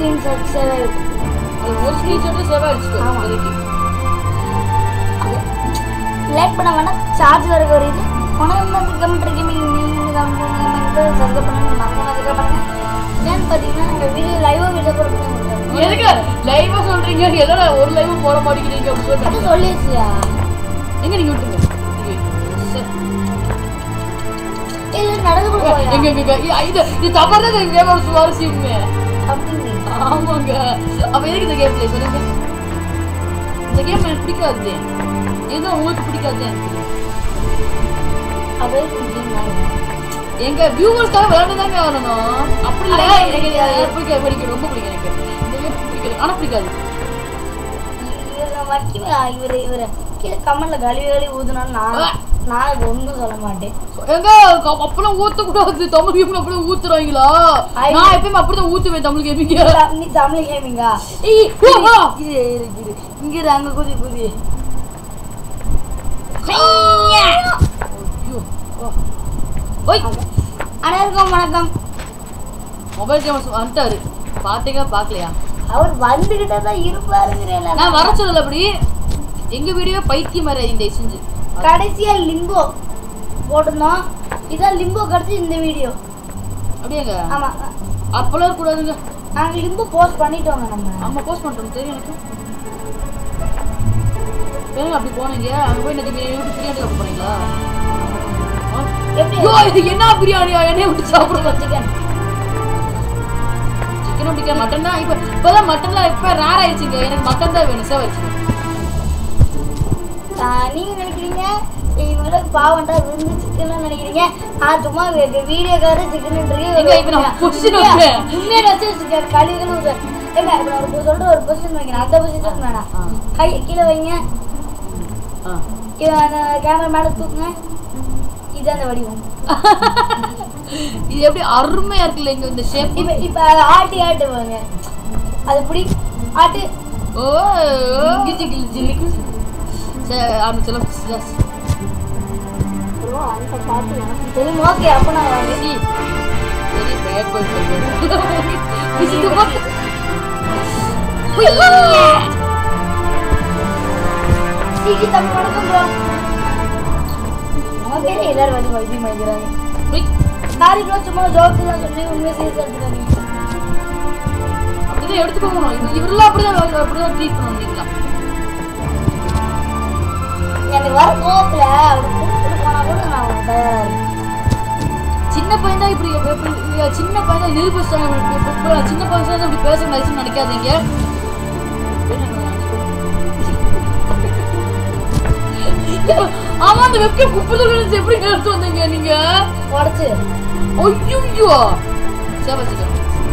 Screenshot save ஆயிருக்கு ஒரு screenshot save ஆயிடுச்சு ஆமா. இப்போதைக்கு லைக் பண்ண வேணாம் சார்ஜ் வரைக்கும் ஒரு இது உனக்கு வந்து கமெண்ட் கேமிங் நீங்கள் கமெண்ட் சப்ஸ்கிரைப் பண்ணுங்க நம்ம சப்ஸ்கிரைப் பண்ணுங்க ஏன்னு பார்த்தீங்கன்னா எங்கள் வீடியோ லைவாக வீடியோ போட்டு எதுக்கு லைவா சொல்றீங்க எதனா ஒரு லைவ் போட மாட்டேங்கிறீங்க அப்படி அது சொல்லிட்டு சொல்லிடுச்சியா எங்க நீங்க விட்டுருங்க இங்க. சரி. இல்லை நடந்து கூட போயா எங்க எங்க எங்க? இ- இது இது தவறு இந்த கேமோட சுவாரஸ்யமே அப்படின்னு ஆமாங்க அப்ப எதுக்கு இந்த கேம் பிளே சொல்லுங்க இந்த கேம் எனக்கு பிடிக்காது ஏதோ உங்களுக்கு பிடிக்காது அப்படியே குடிக்கிறீங்க எங்க வியூவர்ஸ்க்காக விளையாண்டுதாங்க வரணும் அப்படி இல்ல எனக்கு இது பிடிக்காது பிடிக்கும் ரொம்ப பிடிக்கும் எனக்கு இந்த கேம் பிடிக்காது ஆனா பிடிக்காது இவர் வக்கீல இவர் இவர் கீழே கமெண்ட்ல கழுவி கழுவி ஊதுனாலும் நான் நான் அது ஒன்றும் சொல்ல மாட்டேன் எங்க க- அப்பெல்லாம் ஊத்தக்கூடாது தமிழ் கேம் அப்படியே ஊத்துறாங்களா ஐ- நான் எப்பயுமே அப்படிதான் ஊத்துவேன் தமிழ் கேமிங்க நீ தமிழ் கேமிங்கா ஏய், ஓ, ஓ. இது இருக்கு இது இங்க இரு, அங்க குதி குதி ஐயோ. ஓ. ஓய் அனைவருக்கும் வணக்கம் மொபைல் கேமர்ஸ் வந்துட்டாரு பாத்தீங்க பாக்கலையா அவர் வந்துகிட்டே தான் இருப்பாருங்கிறேன் நான் வர சொல்லல அப்படி எங்க வீடியோ பைத்தியம் மாதிரி இந்த செஞ்சு கடைசியா லிம்போ போட்டிருந்தோம் இதான் லிம்போ கிடைச்சி இந்த வீடியோ அப்படியேங்க ஆமா அப்பெல்லாம் இருக்கக்கூடாதுங்க நாங்க லிம்போ போஸ்ட் பண்ணிட்டோங்க நம்ம ஆமா போஸ்ட் பண்றோம் தெரியும் எனக்கு ஏங்க அப்படி போனீங்க அங்க போய் நேற்று யூடியூப் பிரியாணி சாப்பிட போறீங்களா ஆ? எப்படி ஐயோ இது என்ன பிரியாணியா என்னைய விட்டு சாப்பிடுறோம் சிக்கன் சிக்கனும் பிடிக்காது மட்டன் தான் இப்போ இப்போதான் மட்டன்லாம் இப்போ ரேர் ஆயிடுச்சுங்க எனக்கு மட்டன் தான் வேணும் சேவ் ஆயிடுச்சு நீங்க நினைக்கிறீங்க இவங்களுக்கு பாவண்டா விருந்து சிக்கன் நினைக்கிறீங்க நான் சும்மா வீடியோக்கார சிக்கன் எங்க இப்ப நான் position வைக்கிறேன். உண்மையில வச்சு வச்சிருக்கேன் கழிவுகள் ஊத்து. ஏங்க இப்ப நான் ஒரு சொல்ற ஒரு பொசிஷன் வைக்கிறேன் அந்த பொசிஷன் வேணாம் ஆ. கை கீழே வைங்க ஆ. இவ அந்த கேமரா மேல தூக்குங்க இது அந்த வடிவம் இது எப்படி அருமையா இருக்குல்ல இங்க இந்த ஷேப் இப்ப இப்ப ஆட்டி ஆட்டு வாங்க அது பிடி ஆட்டு ஓ கிச்சு கிச்சு சரி ஆரம்பிச்சலாம் எஸ் bro, அந்த பாட்டு எனக்கு தெரியும் ஓகே அப்ப நான் வாங்க சரி சரி பேட் பாய் சொல்றேன் இது பாத்து சீக்கி தமிழ் வணக்கம் ப்ரோ நம்ம பேரே எல்லாரும் வந்து வைத்தியம் பண்ணிக்கிறாங்க சாரி ப்ரோ சும்மா ஜோக்கு தான் சொல்லி உண்மையை சீரியஸ் எடுத்துக்காதீங்க அப்படிதான் எடுத்துக்கோங்க இது இவரெல்லாம் அப்படிதான் அப்படிதான் ட்ரீட் பண்ணுவீங்களா எனக்கு வர கோவத்துல அவர் கூப்பிட்டு போனா கூட நான் அவனுக்கு தயாரா இருக்கேன் சின்ன பையன் தான் இப்படி இப்படி- சின்ன பையன் தான் நிரூபிச்சாங்க சின்ன பையன் தான் இப்படி பேச நினைச்சு நினைக்காதீங்க ஆமா அந்த வெப்கேம் குப்பத்தில் விழுந்து எப்படி எடுத்து வந்தீங்க நீங்க உடச்சு ஐயோ சரி வச்சுக்கோ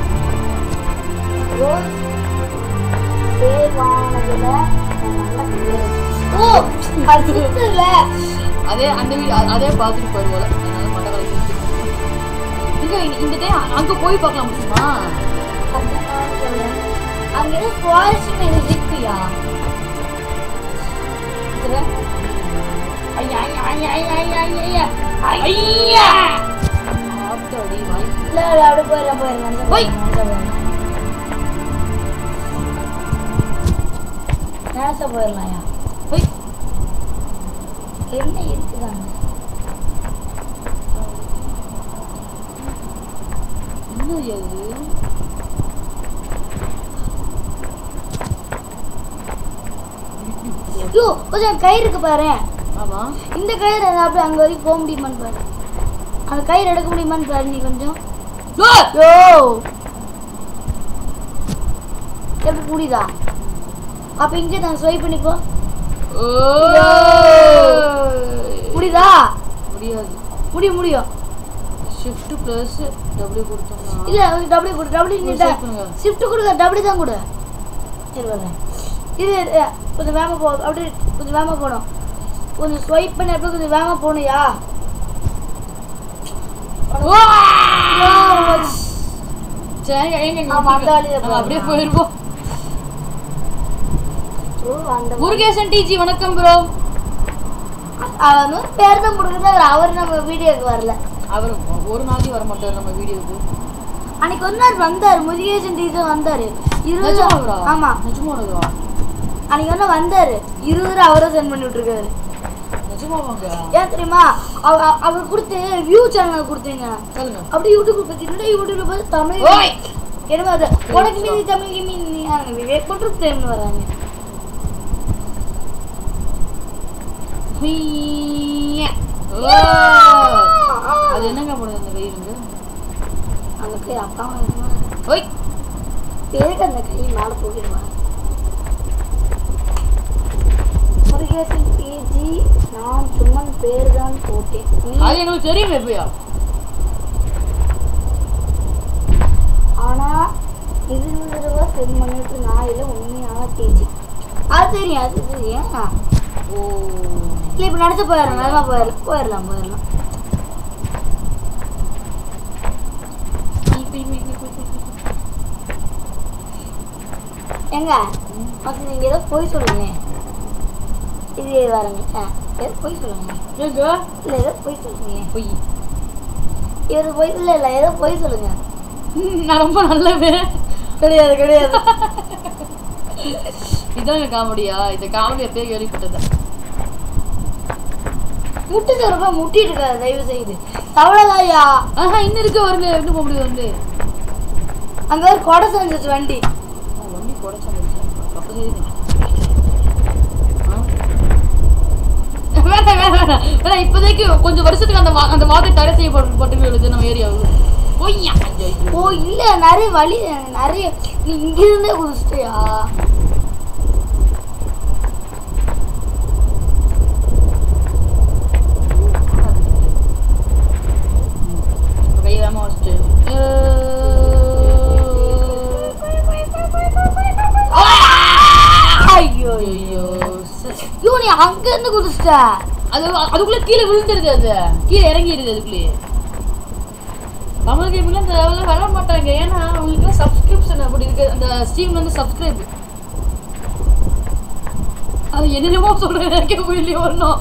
ரோஸ் பேர் வாங்கினதுல நல்ல பேர் ஓ அது சுத்தல அதே அந்த வீடு அதே பார்த்துட்டு போயிருவோம் அதனால மண்டை கலக்கி இங்க இந்த டைம் அங்க போய் பார்க்கலாம் முடியுமா அங்க ஏதோ சுவாரஸ்யம் எனக்கு இருக்குயா இதுல ஐயா ஐயா ஐயா ஐயா ஐயா ஐயா ஐயா ஐயா ஆத்தாடி வாய் இல்ல இல்ல அப்படி போயிடலாம் போயிடலாம் போய். நினைச்சா போயிடலாம்யா போய் என்ன இருக்குதாங்க என்ன இது ஐயோ கொஞ்சம் கயிறு இருக்கு பாரு ஆமா இந்த கயிறு அதை அப்படியே அங்க வரைக்கும் போக முடியுமான்னு பாரு அந்த கயிறு எடுக்க முடியுமான்னு பாரு நீ கொஞ்சம் ஏய்! யோ எப்படி புரியுதா அப்ப இங்கே நான் ஸ்வைப் பண்ணிப்போ ஓய்! புரியுதா முடியாது முடியும் முடியும் ஷிஃப்ட் பிளஸ் டபிள்யூ கொடுத்தோம்னா இல்ல டபுள்யூ கொடு டபுள்யூ ஒரு நீட்டா swipe பண்ணுங்க. ஷிஃப்ட் கொடுங்க டபுள்யூ தான் கொடு சரி வரேன் இது இது, கொஞ்சம் வேகமா போ அப்படியே கொஞ்சம் வேகமா போகணும் கொஞ்சம் ஸ்வைப் பண்ணி அப்படியே கொஞ்சம் வேகமா போகணும்யா சரி, எங்க, எங்க, ஆமா, அந்த வழியில நம்ம அப்படியே போகலாம். போயிருவோம் ஓ, அந்த முருகேசன் டிஜி வணக்கம் ப்ரோ அவர் வந்து பேர் தான் கொடுக்குறது அவர் அவர் நம்ம வீடியோக்கு வரல அவர் ஒரு நாளைக்கு வர மாட்டார் நம்ம வீடியோக்கு அன்னைக்கு ஒரு நாள் வந்தாரு முருகேசன் டீச்சர் வந்தாரு இருபது நிஜமாவா? ஆமா நிஜமானதா அன்னைக்கு வந்து வந்தாரு இருபது அவரை சென்ட் பண்ணி விட்டுருக்காரு நிஜமாவாங்க ஏன் தெரியுமா அவ அவ- அவர் கொடுத்து வியூ சேனல் கொடுத்தீங்க சொல்லுங்க அப்படி யூடியூப் பத்தி என்னடா யூடியூப்ல பார்த்து தமிழ் ஓய் என்ன அது உனக்கு மீதி தமிழ் மீதி விவேக் மட்டும் தேர்ந்து வராங்க ஹுய்யா. ஓ. அது என்னங்க பண்ணுது அந்த வெயிலுங்க அந்த கை அப்பா ஓய் பேருக்கு அந்த கை மேல போகிடுவான் முருகேசன் பிஜி நான் சும்மன் பேர் தான் போட்டேன் நீ அது எங்களுக்கு தெரியும் எப்பயா ஆனா இருபது தடவை சென்ட் பண்ணிட்டு நான் இல்லை உண்மையான பிஜி அது தெரியும் அது தெரியும் ஓ இல்லை இப்போ நடந்து போயிடலாம் நல்லா போயிடலாம் போயிடலாம் போயிடலாம் எங்க அது நீங்க ஏதோ போய் சொல்லுங்க இது வரங்க ஆ ஏதோ போய் சொல்லுங்க ஏங்க இல்லை ஏதோ போய் சொல்லுங்க பொய் இவர் போய் இல்லை இல்லை ஏதோ போய் சொல்லுங்க நான் ரொம்ப நல்லவன் கிடையாது கிடையாது இதாங்க காமெடியா இந்த காமெடி எப்பயே கேள்விப்பட்டது முட்டு சொல்றப்ப முட்டிட்டு இருக்காது தயவு செய்து அவ்வளோதாயா ஆஹா இன்னும் இருக்க வருங்க இன்னும் போக முடியாது வந்து அங்க ஒரு கொடை செஞ்சிச்சு வண்டி ஓ, வண்டி குடைச்சாங்க அப்ப சரிங்க ஆ? வேணாம் வேணாம் வேணாம் வேணாம் இப்போதைக்கு கொஞ்சம் வருஷத்துக்கு அந்த வா- அந்த வார்த்தை தடை செய்யப்பட்டு எழுது நம்ம ஏரியாவுக்கு பொய்யா ஐயோ, ஐயோ. ஓ இல்ல நிறைய வழி நிறைய நீ இங்க இருந்தே குதிச்சிட்டியா கை வேகமா வச்சுட்டு ஐயோ ஐயோ ச- ஐயோ நீ அங்க இருந்து குதிச்சிட்ட அது அதுக்குள்ள கீழே விழுந்துருது அது கீழே இறங்கிடுது அதுக்குள்ளேயே தமிழ் கேமிங்லாம் இந்த லெவலில் விளாட மாட்டாங்க ஏன்னா அவங்களுக்கு சப்ஸ்கிரிப்ஷன் அப்படி இருக்கு அந்த ஸ்ட்ரீம்ல வந்து சப்ஸ்கிரைப் அது என்னென்னமோ சொல்றேன் எனக்கே புரியலையே வரணும்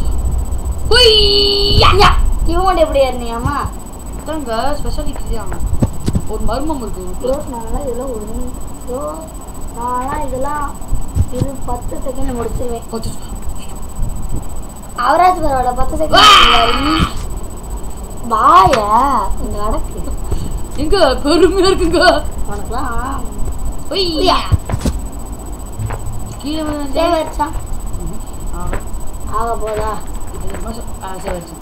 ஐயா, இவன் எப்படி ஏறினியாமா அதாங்க ஸ்பெஷாலிட்டி தான் ஒரு மர்மம் இருக்கு ஐயோ நான்லாம் இதெல்லாம் ஒரு ஐயோ நான்லாம் இதெல்லாம் இது பத்து செகண்ட் முடிச்சிருவேன் கொஞ்சம் அவராஜ் பரவாயில்ல பத்து செகண்ட் வாய இந்த அடக்கு எங்க பெருமையா இருக்குங்க உனக்குலாம் ஒய்யா கீழே விழுந்து தேவை வச்சான் ஆ ஆக போதா இது மாசம் ஆ சரி வச்சு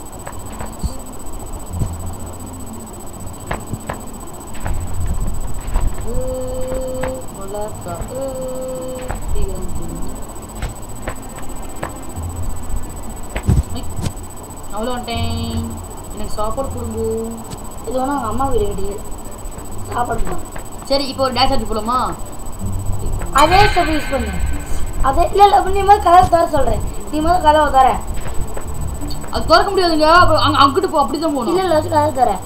அவ்வளோ வந்துட்டேன் எனக்கு சாப்பாடு கொடுங்க இது ஒன்றும் அவங்க அம்மா வீடு கிடையாது சாப்பாடு போ. சரி இப்போ ஒரு டேஷ் அடிச்சு போலாமா அதே ஸ்டெப் யூஸ் பண்ணு அதே இல்லை இல்லை நீ முதல் கதவை தர சொல்கிறேன் நீ முதல் கதவை தர அது திறக்க முடியாதுங்க அப்புறம் அங்க அங்கிட்டு போ அப்படி தான் இல்லை போகணும் இல்லை வச்சு கதவை தர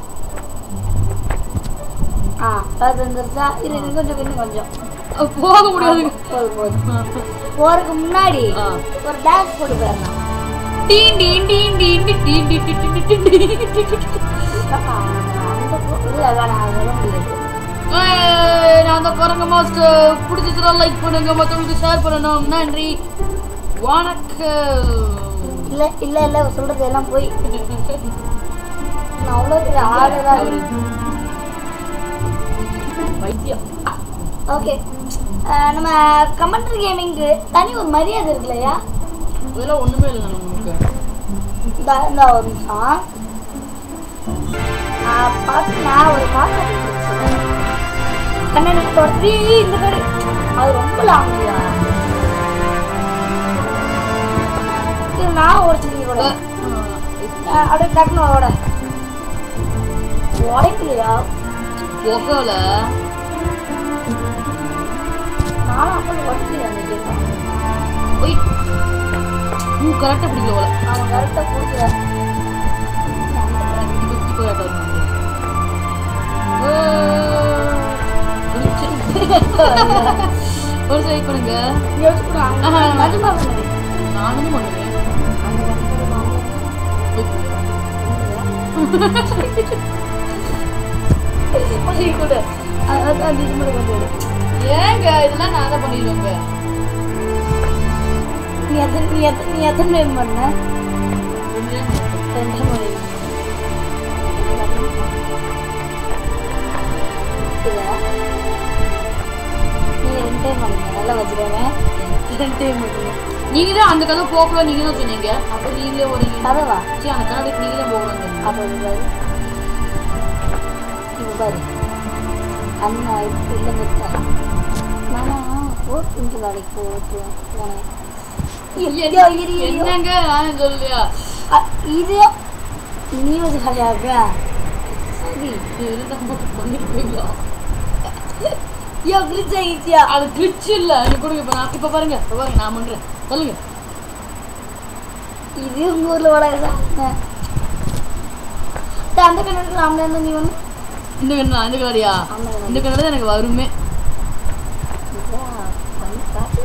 ஆ கதவை தந்துருச்சா இல்லை இன்னும் கொஞ்சம் இன்னும் கொஞ்சம் அது போக முடியாதுங்க போதும் போதும் போகிறதுக்கு முன்னாடி ஆ. ஒரு டான்ஸ் போட்டு போயிடலாம் டீன் டீன் டீன் டீன் டீன் டீன் டீன் டீன் டீன் டீன் டீன் டீன். இல்லை வேணாம் அது சொல்ல முடியாது ஏய், நான் தான் பாருங்க மாஸ்டர் பிடிச்சதுனா லைக் பண்ணுங்க மற்றவங்களுக்கு ஷேர் பண்ணணும் நன்றி வணக்கம் இல்லை இல்லை இல்லை சொல்கிறது எல்லாம் போய் நான் அவ்வளோ பெரிய ஆளுதான் வைத்தியம் ஓகே நம்ம கமெண்ட்ரி கேமிங்க்கு தனி ஒரு மரியாதை இருக்குல்லையா இதெல்லாம் ஒண்ணுமே இல்லை நமக்கு இந்த இந்த ஒரு நிமிஷம் நான் பார்த்து நான் ஒரு பாட்டு சொல்றேன் கண்ணன் தொடர்ச்சி இந்த கடை அது ரொம்ப லாங்கியா இது நான் உடச்சு கூட அஹ் அப்படியே டக்குனு ஓட உடைக்கலையா புகல நானும் அப்போ உடக்கலையா அந்த கேட்க போய் நீ கரெக்டாக பிடிக்கல போல அவன் கரெக்டாக கொடுக்குற இப்போ இப்போ கரெக்டாக ஏய், பிடிச்சு. ஒரு சைட் பண்ணுங்க ஆஹா. நிஜமா பண்ணுங்க நானும் பண்ணுவேன் கொஞ்சம் கூட அது அது அது இது மட்டும் கொஞ்சம் கொடு. ஏங்க இதெல்லாம் நான் தான் பண்ணிடுவேங்க நீ எத்தனை நீ எத்தனை நீ எத்தனை டைம் பண்ண ரெண்டு மணி இதா? நீ ரெண்டு டைம் பண்ணுங்க நல்லா வச்சுக்கோங்க ரெண்டு டைம் பண்ணுங்க நீங்க தான் அந்த கதை போகலாம் நீங்க தான் சொன்னீங்க அப்ப நீங்களே ஓடுங்க கதவா சரி அந்த கதை நீங்க தான் போகலாம் அப்போ இது பாரு இது பாரு அண்ணா இப்போ இல்லை மித்தா நானா ஓட்டு இங்கே வேலைக்கு போட்டு போனேன் ஐயோ, இரு, இரு, இரு. என்னங்க நான் சொல்லலையா அ, இது நீ வந்து கலையாக்க சரி இருந்தா மட்டும் பண்ணிருப்பீங்களா ஐயோ கிளிச் ஆகிடுச்சியா அது கிளிச் இல்ல நீ கொடுங்க இப்ப நான் இப்ப பாருங்க இப்ப பாருங்க நான் பண்றேன் சொல்லுங்க இது உங்கள் ஊரில் வடகை சாப்பிட்டேன் அந்த கணக்கு ராமல இருந்து நீ ஒன்று இந்த கண்ணா இந்த கலரியா ஆமா, ஆமா. இந்த கலர் தான் எனக்கு வருமே பண்ணி காட்டு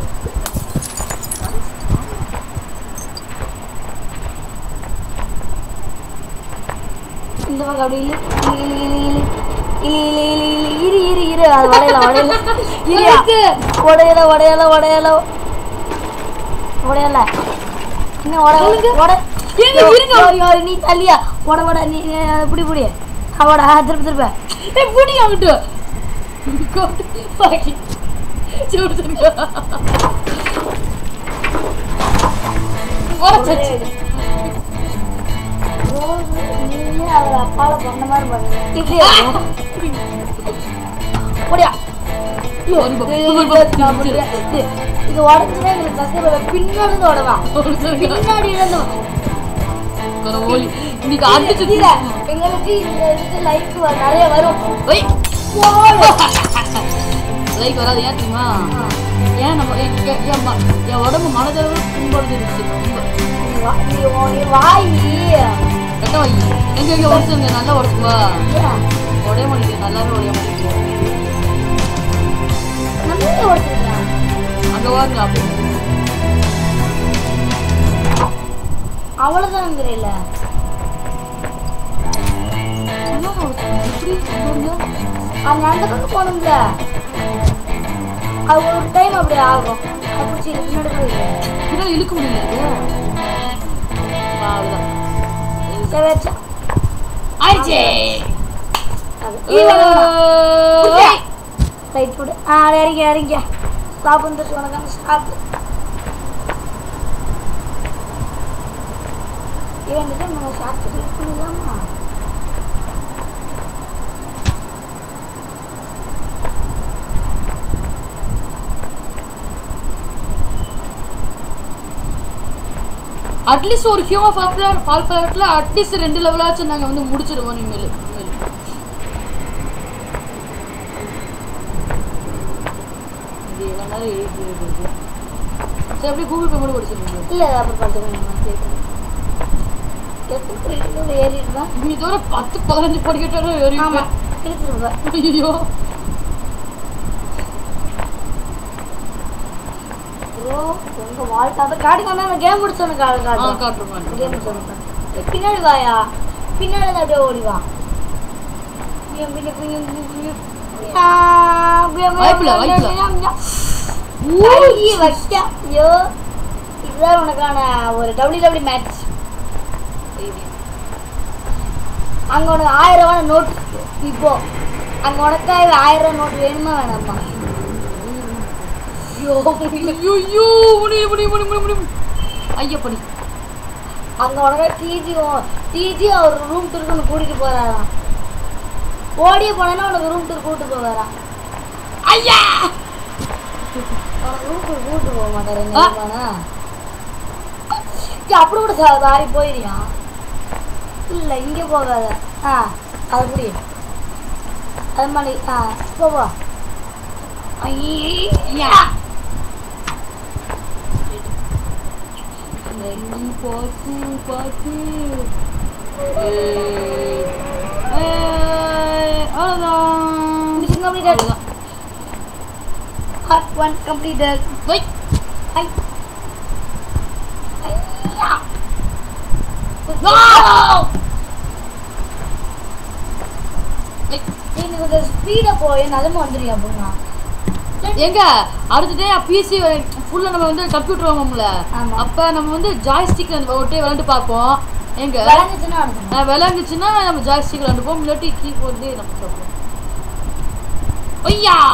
இந்த பக்கம் அப்படி இழு, இழு, இழு, இழு, இழு. இழு, இழு, இழு, இழு. இரு இரு இரு அது வடையல வடையல இரியா உடையல உடையல உடையல உடையல இன்னும் உட உட ஏங்க, யோ, இருங்க. யோ, யோ, நீ தள்ளியா உட உட நீ நீ, இப்படி இப்படி அவட திருப்பி திருப்ப ஏய் புடி அங்கிட்டு கோட்டு பாக்கி சூடு சொல்லுங்க உடச்சாச்சு நீயே அவர் அப்பால பண்ண மாதிரி பண்ணுங்க இப்படியா முடியா ஒரு பக்கம், ஒரு பக்கம் திருப்பி. இது உடஞ்சுனா எங்களுக்கு கஷ்டப்பட பின்னாடி இருந்து உடவா ஒரு சொல்லுங்க. பின்னாடி இருந்து கடவுளே, இன்னைக்கு அடிச்சு இல்ல எங்களுக்கு இந்த இதுக்கு லைக் நிறைய வரும் ஒய் போடு. லைக் வராது ஏன் தெரியுமா ஏன் நம்ம என் என் என் ம- என் உடம்பு மனதளவு புண்படுத்திருச்சு ரொம்ப நீ வா- நீ வா- நீ வாயி கட்ட வை எங்க எங்க உடச்சுங்க நல்லா உடச்சுவா ஏன்? உடைய மாட்டேங்குது நல்லாவே உடைய மாட்டேங்குது நம்ம எங்க உடைச்சிருக்கலாம்? அங்க வாங்க அப்படி அவ்வளவுதான் தெரியல நல்லா உடைச்சுங்க. எப்படி சொல்லுங்க அந்த அந்த பக்கம் போகணும்ல அது ஒரு டைம் அப்படி ஆகும் அது பிடிச்சி பின்னாடி போயிடுது பின்னாடி இழுக்க முடியல ஆ, அவ்வளவுதான் சரி வச்சா ஆயிடுச்சு புடிச்சா? ரைட் போடு ஆ இறங்கி இறங்க ஸ்டாப் வந்துட்டு உனக்கு அந்த ஸ்டாப் இவன் நம்ம ஷார்ட் கிளிக் பண்ணிடலாமா அட்லீஸ்ட் ஒரு ஹியூமன் ஃபால்ஃபிளர் ஃபால்ஃபிளர்ல அட்லீஸ்ட் ரெண்டு லெவலாச்சும் நாங்க வந்து முடிச்சிருவோம் இனிமேல் இனிமேல் இது எவ்வளவு நேரம் எழுதி இருக்கு சரி அப்படியே கூகுள் பே கூட படிச்சிருக்கீங்க இல்லை அப்புறம் பார்த்துக்கணும் நான் கேட்குறேன் எத்தனை படிக்கிறது ஏறிட்டு தான் நீ தவிர பத்து பதினஞ்சு படிக்கட்டாலும் ஏறி ஆமாம் எடுத்துருப்பேன் ஐயோ ப்ரோ உங்கள் வாழ்க்கை அதை காட்டுங்க வந்தா அந்த கேம் முடிச்சோன்னு காடு ஆ காட்டு காட்டுறேன் கேம் முடிச்சோன்னு பின்னாடி வாயா பின்னாடி தான் அப்படியே ஓடி வா பியம், பியம், பியம், பியம், பியம். ஆ, பியம், பியம், வாய்ப்பில்ல, பியம், வாய்ப்பில்ல. பியம், பியம். ஐயே, வைக்க. ஐயோ இதுதான் உனக்கான ஒரு டபிள்யூ டபிள்யூ மேட்ச் அங்க உனக்கு ஆயிரம் ரூபாய் நோட் இருக்கு. இப்போ அங்க உனக்காக ஆயிரம் ரூபாய் நோட் வேணுமா வேணாமா ஐயோ முடியல. ஐயோ முடியும் முடியும் முடியும் முடியும் முடியும் ஐயா படி அங்க உனக்கு டிஜி டிஜி அவர் ரூம் டூருக்கு உனக்கு கூட்டிட்டு போறாராம் ஓடியே போனேன்னா உனக்கு ரூம் டூர் கூட்டிட்டு போவாராம் ஐயா உனக்கு ரூம் டூர் கூட்டிட்டு போக மாட்டாரு ஆ. போனா அப்படி கூட சா- சாரி போயிரியா இல்ல இங்க போகாத ஆ அது புடி அது மாதிரி ஆ போவா ஐயா பார்த்து பார்த்து ஏய். ஏய், அவ்வளவுதான் மிஷின் கம்ப்ளீட்டட் அவ்வளவுதான். பார்ட் ஒன் கம்ப்ளீட்டட் வை. ஐ ஐயா ஆ! வை. நீ அந்த ஸ்பீடை போய் நிலமை வந்துடுங்க அப்படின்னா எங்க அடுத்ததே பிசி ஃபுல்லா நம்ம வந்து கம்ப்யூட்டர் வாங்குவோம்ல ஆமா. அப்ப நம்ம வந்து ஜாய்ஸ்டிக் ஒட்டே விளையாண்டு பார்ப்போம் எங்க விளைஞ்சிச்சுன்னா அடுத்து நான் விளையாண்டுச்சுன்னா நம்ம ஜாய்ஸ்டிக் விளையாண்டுப்போம் இல்லாட்டி கீபோர்டு நம்ம பார்ப்போம் ஐயா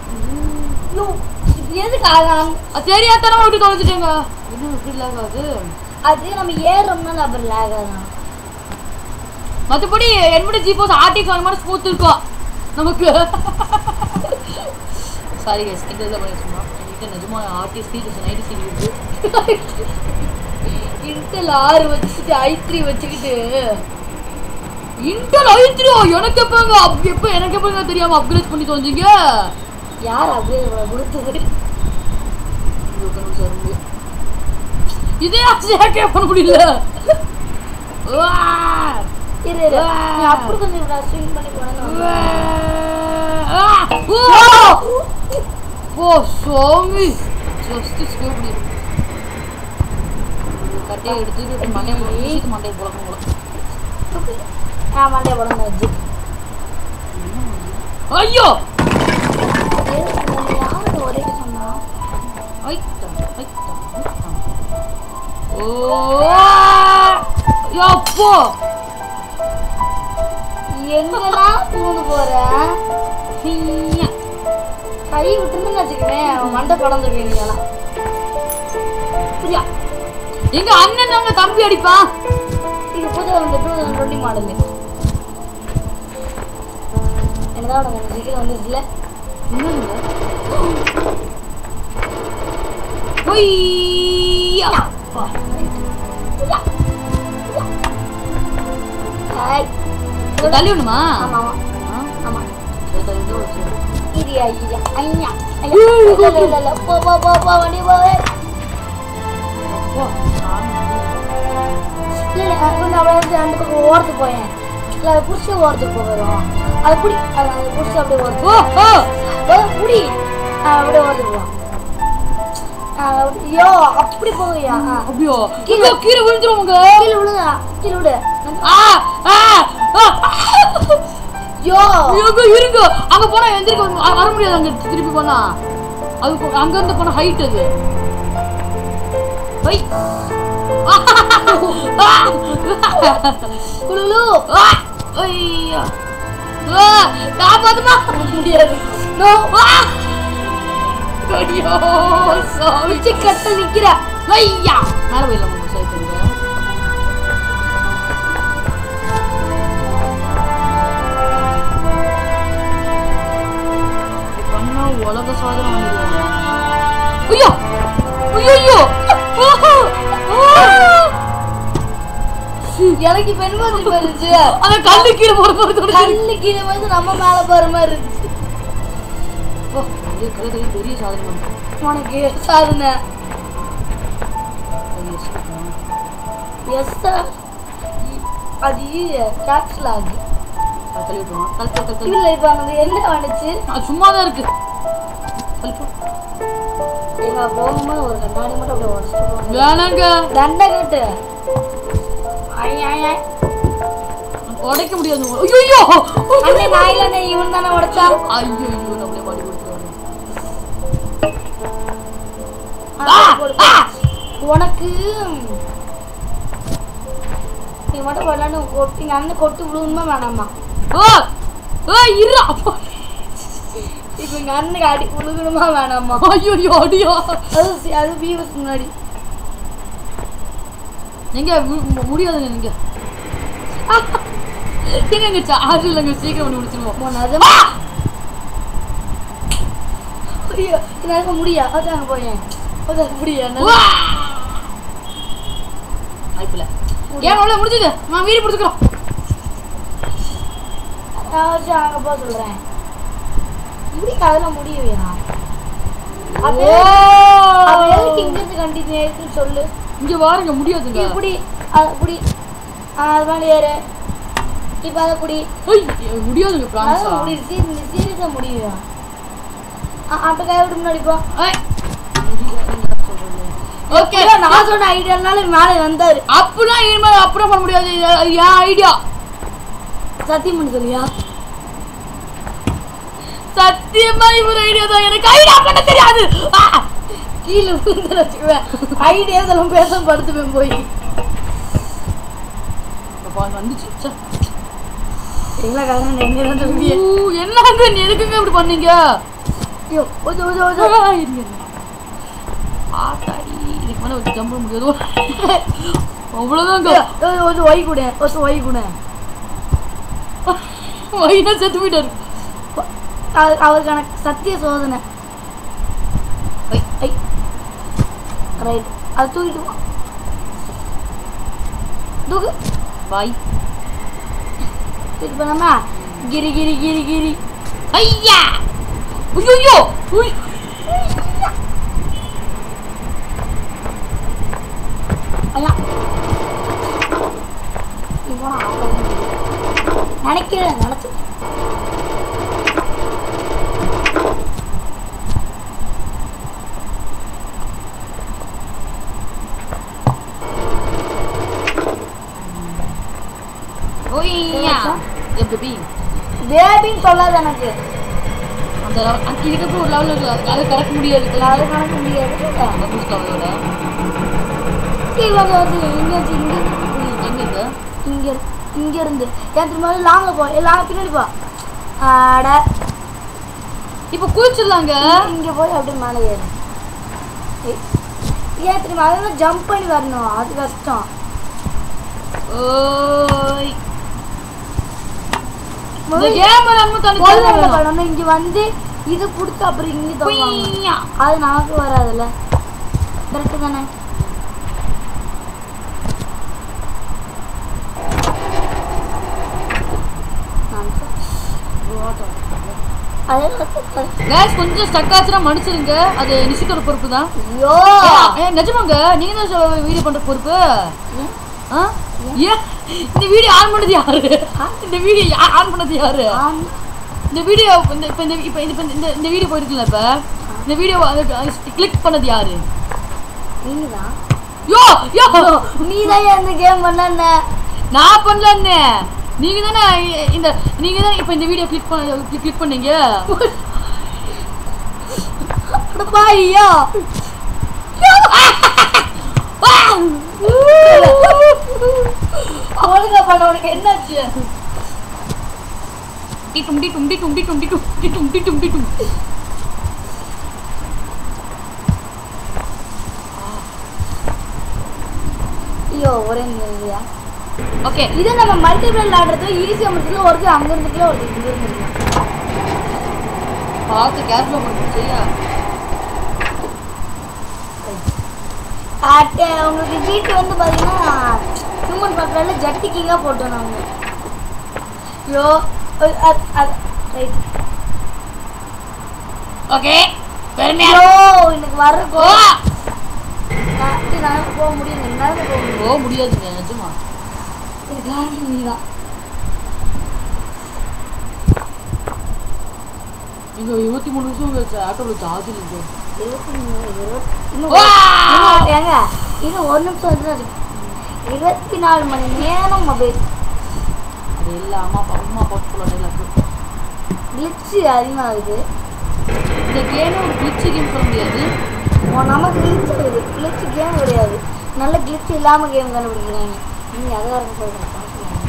எதுக்கு ஆகலாம் அது தெரியாதனமா விட்டு தொலைச்சிட்டேங்க என்ன இப்படி lag ஆகுது அது நம்ம ஏறோம்னா நம்ம லேக் ஆகலாம் மற்றபடி என்னோட ஜிபோஸ் ஆர்டிஎக்ஸ் வாங்க மாதிரி ஸ்மூத் இருக்கும் நமக்கு சாரி கைஸ் இந்த இதில் பண்ணி சும்மா என்கிட்ட நிஜமா ஆர்டி ஸ்பீட் நைன்டி சீடி இருக்கு இன்டெல் ஆறு வச்சுட்டு ஐ த்ரீ வச்சுக்கிட்டு இன்டர் ஐத்ரோ எனக்கு எப்பங்க அப் எப்போ எனக்கு எப்பங்க தெரியாம அப்கிரேட் பண்ணி தொலைஞ்சிங்க யார் அப்படியே கொடுத்தது இதே ஆசையாக்கே பண்ண முடியல வா! இரு இரு நீ அப்படி கொஞ்சம் ஸ்விங் பண்ணி போனா ஆ! ஓ! ஓ சாமி ஜஸ்ட் ஸ்கிப் பண்ணி கட்டையை எடுத்து மண்டையை போட்டு மண்டையை புழக்கம் போல ஆ மண்டே போடணும் வச்சு ஐயோ யாரு ஒரே சொன்னா ஐட்டம் ஐட்டம் ஐட்டம் ஓ யப்போ எங்கெல்லாம் பூந்து போற ஹிய்யா. கை விட்டுன்னு வச்சுக்கவேன் அவன் மண்டை படந்துருக்கேன் நீங்களாம் புரியா எங்க அண்ணன் தாங்க தம்பி அடிப்பான் இது புது வந்து டூ தௌசண்ட் டுவெண்ட்டி மாடல் என்னதான் உனக்கு கொஞ்சம் சீக்கிரம் வந்துச்சுல ஒய்யா. ஹாய் இதை தள்ளி விடணுமா ஆமா ஆமா ஆ? ஆமா இதை தள்ளி விட்டு வச்சிரு. இரியா இரியா ஐயா ஐயா இல்ல இல்ல இல்ல இல்ல போ போ போ போ வண்டி போ ஏய். அப்பா, சாமி. இல்ல இல்ல நான் கொஞ்சம் அப்படியே வந்து அந்த பக்கம் ஓரத்துக்கு போயேன் இல்ல அதை பிடிச்சி ஓரத்துக்கு போகிறோம் அதை பிடி அதை அதை பிடிச்சி அப்படியே ஓரத்துக்கு ஓ ஓ ஓ, புடி ஆ, அப்படியே ஓரத்துக்கு போ ஆ, அப்படி- ஐயோ அப்படி போகையா ஆ. அப்படியோ கீழே கீழே விழுந்துருவோங்க கீழே விழுதா கீழே விடு ஆ ஆ ஆ. ஐயோ எங்க இருங்க அங்க போனா எந்திரிக்க வர- வர முடியாது அங்க திருப்பி போனா அது கொ- அங்க இருந்து போன ஹைட் அது ஐ. குளுலு ஆ. ஐயா. ஆ, காப்பாத்துமா முடியாது நோ ஐயோ சாமி பிடிச்சி கட்ட நிக்கிற ஐயா மேல போயிடலாம் உங்க சைக்கிள் பண்ணா உலக சாதனை வாங்கிடுவாங்க ஐயோ ஐயோ எனக்கு பெண் மாதிரி இருந்துச்சு அந்த கல்லு கீழே போற போறது கல்லு கீழே வந்து நம்ம மேல போற மாதிரி இருந்துச்சு பெரிய சாதனை பண்ணு. உனக்கு சாதனை அது yes. எஸ் அது கேப்சல் ஆகுது அது தள்ளி விட்டுருவான். தள்ளி, தள்ளி, தள்ளி, தள்ளி. இல்ல இப்ப அந்த என்ன வந்துச்சு அது சும்மா தான் இருக்கு தள்ளி போ. எங்க போகும்போது ஒரு கண்ணாடி மட்டும் அப்படியே உடச்சிட்டு போகணும் வேணாங்க தண்டை கட்டு ஐ, ஐ, ஐ. உடைக்க முடியாது ஐயோ அண்ணே நாயில அண்ணே இவன் தானே உடைச்சா ஐயோ ஐயோ நம்மளே மாடி கொடுத்துருவாங்க ஆ, போடு, போடு. உனக்கு நீ மட்டும் விளையாண்டு கொட்டி எங்க அண்ணன் கொட்டு விழுணுமா வேணாமா ஓ ஓ இருடா அப்பா. இப்ப எங்க அண்ணனுக்கு அடி விழுகணுமா வேணாமா ஐயோ ஐயோ அடியோ அது சி- அது பீவஸ் முன்னாடி எங்க மு- மு- முடியாதுங்க நீங்க எங்க எங்க சார்ஜ் இல்லைங்க சீக்கிரம் பண்ணி முடிச்சிருவோம் உன் அது ஐயோ எனக்கு முடியா அது அங்க போயேன் அது அங்க முடியா வா! வாய்ப்பில்ல ஏன் உள்ள முடிஞ்சது நான் வீடு பிடிச்சிக்கிறோம் நான் வச்சு அங்க போக சொல்றேன் இப்படி கதையில முடியுவியா அது அது எதுக்கு இங்க இருந்து கண்டினியூ இருக்குன்னு சொல்லு இங்க வாருங்க முடியாதுங்க இப்படி அது இப்படி ஆ, அது மேலே ஏறு இப்ப அதை குடி ஐய், முடியாதுங்க பிரான்ஸா அதான் முடி சீரியஸா முடியுவியா அப்ப கை விட்டு முன்னாடி போ ஓகே இல்ல, நான் சொன்ன ஐடியானால மேலே வந்தாரு அப்படிலாம் இனிமேல் அப்புறம் பண்ண முடியாது இது- அது என் ஐடியா சத்தியம் பண்ணி சொல்லியா சத்தியமா இவர் ஐடியா தான் எனக்கு ஐடியா பண்ண தெரியாது ஆ! கீழே விழுந்து வச்சுக்குவேன் ஐடியா இதெல்லாம் பேச படுத்துவேன் போய் அப்பா, வந்துச்சு ச்சே. எங்களை கல்யாணம் எங்க இருந்து வெளியே ஊ, என்னங்க நீ எதுக்குங்க இப்படி பண்ணீங்க ஐயோ ஓஜோ ஓஜோ ஓஜோ ஆ, இருங்க, இருங்க. ஆத்தாடி இதுக்கு மேல வச்சு ஜம்ப் பண்ண முடியாது அவ்வளவுதாங்க ஓஜோ ஒய் கூட ஓசோ ஒய் கூட வயிறா செத்து போயிட்டாரு அவ- அவருக்கான சத்திய சோதனை ஐ. ஐ ரைட் அது தூக்கிட்டு வா தூக்கு பாய் தூக்கிட்டு போனாமா கிரி கிரி கிரி கிரி ஐயா ஐயோ உய் ஐயா இவனா நினைக்கிறேன் நினச்சி ஓய்யா எப்படி பேபின்னு சொல்லாது எனக்கு அந்த level- அந்த இதுக்கப்புறம் ஒரு லெவலில் இருக்கு அதை கடக்க முடியாது அது கணக்கு முடியாது அந்த புஸ்தகத்தோட இவங்க வந்து இங்க வச்சு இங்க எங்க இருக்கு இங்க இரு- இங்க இருந்து ஏன் திரும்ப லாங்க போ லாங்க பின்னாடி போ ஆட இப்போ குளிச்சிடலாங்க இங்க போய் அப்படியே மேலே ஏறு ஏய், ஏன் தெரியுமா அதெல்லாம் ஜம்ப் பண்ணி வரணும் அது கஷ்டம் ஓய் இந்த முதல்ல கேம் நம்ம முதல்ல என்ன தனியாக பண்ணணும் இங்க வந்து இது கொடுத்து அப்புறம் இங்க தருவாங்க அது நமக்கு வராதுல்ல கரெக்டு தானே அது கேஸ் கொஞ்சம் ஸ்டக் ஆச்சுன்னா மன்னிச்சிருங்க அது நிசிக்கோட பொறுப்பு தான் ஐயோ ஏன் நிஜமாங்க நீங்க தான் வீடியோ பண்ற பொறுப்பு ஆ? ஏன் இந்த வீடியோ ஆன் பண்ணது யாரு இந்த வீடியோ ஆன் பண்ணது யாரு ஆம். இந்த வீடியோ இந்த இப்போ இந்த இப்போ இந்த இந்த இந்த வீடியோ போயிருக்குல்ல இப்போ இந்த வீடியோ கிளிக் பண்ணது யாரு நீதான் யோ யோ நீ தான் இந்த கேம் பண்ண நான் பண்ணலன்னு நீங்க தானே இந்த நீங்க தானே இப்போ இந்த வீடியோ கிளிக் பண்ண கிளிக் பண்ணீங்க பாய்யா ஒழுங்கா பண்ண உனக்கு என்னாச்சு டிட்டும் டிட்டும் டிட்டும் டிட்டும் டிட்டும் டிட்டும் டிட்டும் டிட்டும் ஐயோ ஒரே நிமிஷம் ஓகே இது நம்ம மல்டிபிள் விளையாடுறது ஈஸியாக முடிச்சதுல ஒருத்தர் அங்க இருந்துக்கல ஒருத்தர் இங்க இருந்துக்கலாம் பார்த்து கேர்ஃபுல்லாக பண்ணுங்க சரியா அட் உங்களுக்கு வீட்டு வந்து பார்த்தீங்கன்னா ஹியூமன் பக்கத்தில் ஜட்டி கிங்காக போட்டோம் நாங்கள் ஐயோ ரைட் ஓகே பெருமையா ஐயோ எனக்கு வர ஓ நான் போக முடியும் என்னால் போக முடியும் ஓ முடியாதுங்க நிஜமா எனக்கு காரணம் நீ தான் இங்க இருபத்தி மூணு நிமிஷம் வச்சு ஆட்டோவில் சார்ஜ் இருக்கு இருபத்தி மூணு இருபத்தி இன்னும் வா! இன்னும் ஏங்க இன்னும் ஒரு நிமிஷம் வந்து அது இருபத்தி நாலு மணி நேரம் மொபைல் அது எல்லாம் அம்மா அப்பா அம்மா அப்பா சொல்ல கிளிச்சு அதிகமாகுது இந்த கேம் ஒரு கிளிச்சு கேம் சொல்ல முடியாது உன் நமக்கு கிளிச் ஆகுது கிளிச்சு கேம் கிடையாது நல்ல கிளிச் இல்லாமல் கேம் கண்டுபிடிக்கிறாங்க நீ அதை வரைக்கும் சொல்கிறேன்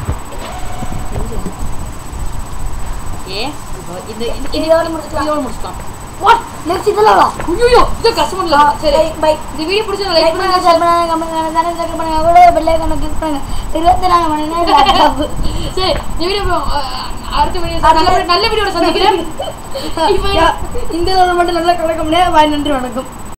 ஓகே இப்போ இந்த இந்த- இதோட முடிச்சுக்கலாம். இதோட முடிச்சுக்கலாம் வாட் நெக்ஸ்ட் இதில் வா ஐயோ இது கஷ்டமா இல்ல சரி பை இந்த வீடியோ பிடிச்சா லைக் லைக் பண்ணுங்க பண்ணுங்க ஷேர் பண்ணுங்க கமெண்ட் பண்ணுங்க தானே சக்கர் பண்ணுங்க கூட பெல் ஐக்கான கிளிக் பண்ணுங்க இருபத்தி நாலு மணி நேரம் லேப்டாப் சரி இந்த வீடியோ அடுத்த வீடியோ நல்ல நல்ல வீடியோட சந்திக்கிறேன் இப்போ இந்த மட்டும் நல்லா கலக்க முடியாது பாய் நன்றி வணக்கம்